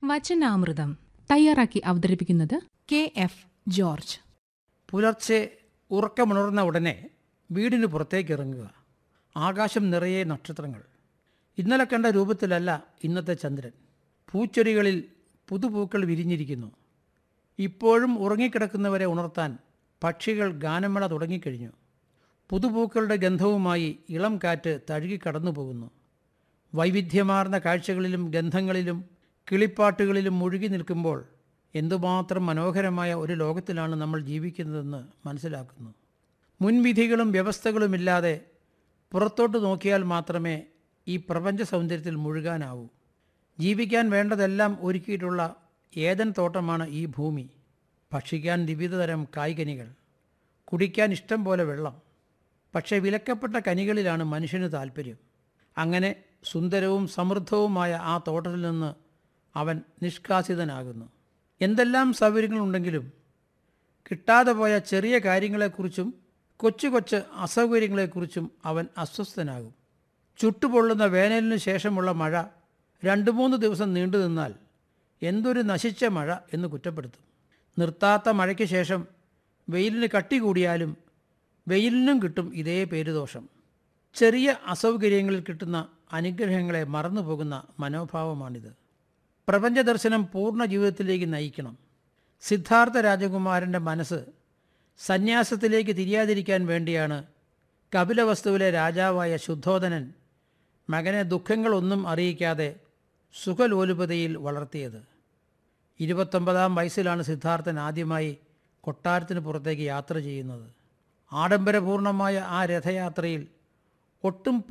വചനാമൃതം തയ്യാറാക്കി അവതരിപ്പിക്കുന്നത് K F George പുലർച്ചെ ഉറക്കമുണർന്ന ഉടനെ വീടിന് പുറത്തേക്ക് ഇറങ്ങുക ആകാശം നിറയെ നക്ഷത്രങ്ങൾ ഇന്നലെ കണ്ട രൂപത്തിലല്ല ഇന്നത്തെ ചന്ദ്രൻ പൂച്ചെടികളിൽ പുതുപൂക്കൾ വിരിഞ്ഞിരിക്കുന്നു ഇപ്പോഴും ഉറങ്ങിക്കിടക്കുന്നവരെ ഉണർത്താൻ പക്ഷികൾ ഗാനമേള തുടങ്ങിക്കഴിഞ്ഞു പുതുപൂക്കളുടെ ഗന്ധവുമായി ഇളം കാറ്റ് തഴുകി കടന്നു പോകുന്നു വൈവിധ്യമാർന്ന കാഴ്ചകളിലും ഗന്ധങ്ങളിലും കിളിപ്പാട്ടുകളിലും മുഴുകി നിൽക്കുമ്പോൾ എന്തുമാത്രം മനോഹരമായ ഒരു ലോകത്തിലാണ് നമ്മൾ ജീവിക്കുന്നതെന്ന് മനസ്സിലാക്കുന്നു മുൻവിധികളും വ്യവസ്ഥകളുമില്ലാതെ പുറത്തോട്ട് നോക്കിയാൽ മാത്രമേ ഈ പ്രപഞ്ച സൗന്ദര്യത്തിൽ മുഴുകാനാവൂ ജീവിക്കാൻ വേണ്ടതെല്ലാം ഒരുക്കിയിട്ടുള്ള ഏതൻ തോട്ടമാണ് ഈ ഭൂമി ഭക്ഷിക്കാൻ വിവിധതരം കായ്കനികൾ കുടിക്കാൻ ഇഷ്ടം പോലെ വെള്ളം പക്ഷേ വിലക്കപ്പെട്ട കനികളിലാണ് മനുഷ്യന് താല്പര്യം അങ്ങനെ സുന്ദരവും സമൃദ്ധവുമായ ആ തോട്ടത്തിൽ നിന്ന് അവൻ നിഷ്കാസിതനാകുന്നു എന്തെല്ലാം സൗകര്യങ്ങളുണ്ടെങ്കിലും കിട്ടാതെ പോയ ചെറിയ കാര്യങ്ങളെക്കുറിച്ചും കൊച്ചു കൊച്ചു അസൗകര്യങ്ങളെക്കുറിച്ചും അവൻ അസ്വസ്ഥനാകും ചുട്ടുപൊള്ളുന്ന വേനലിന് ശേഷമുള്ള മഴ രണ്ട് മൂന്ന് ദിവസം നീണ്ടു നിന്നാൽ എന്തൊരു നശിച്ച മഴ എന്ന് കുറ്റപ്പെടുത്തും നിർത്താത്ത മഴയ്ക്ക് ശേഷം വെയിലിന് കട്ടി കൂടിയാലും വെയിലിനും കിട്ടും ഇതേ പേരുദോഷം ചെറിയ അസൗകര്യങ്ങളിൽ കിട്ടുന്ന അനുഗ്രഹങ്ങളെ മറന്നു പോകുന്ന മനോഭാവമാണിത് പ്രപഞ്ച ദർശനം പൂർണ്ണ ജീവിതത്തിലേക്ക് നയിക്കണം സിദ്ധാർത്ഥ രാജകുമാരൻ്റെ മനസ്സ് സന്യാസത്തിലേക്ക് തിരിയാതിരിക്കാൻ വേണ്ടിയാണ് കപിലവസ്തുവിലെ രാജാവായ ശുദ്ധോധനൻ മകനെ ദുഃഖങ്ങളൊന്നും അറിയിക്കാതെ സുഖലോലുപതയിൽ വളർത്തിയത് ഇരുപത്തൊമ്പതാം വയസ്സിലാണ് സിദ്ധാർത്ഥൻ ആദ്യമായി കൊട്ടാരത്തിന് പുറത്തേക്ക് യാത്ര ചെയ്യുന്നത് ആഡംബരപൂർണമായ ആ രഥയാത്രയിൽ ഒട്ടും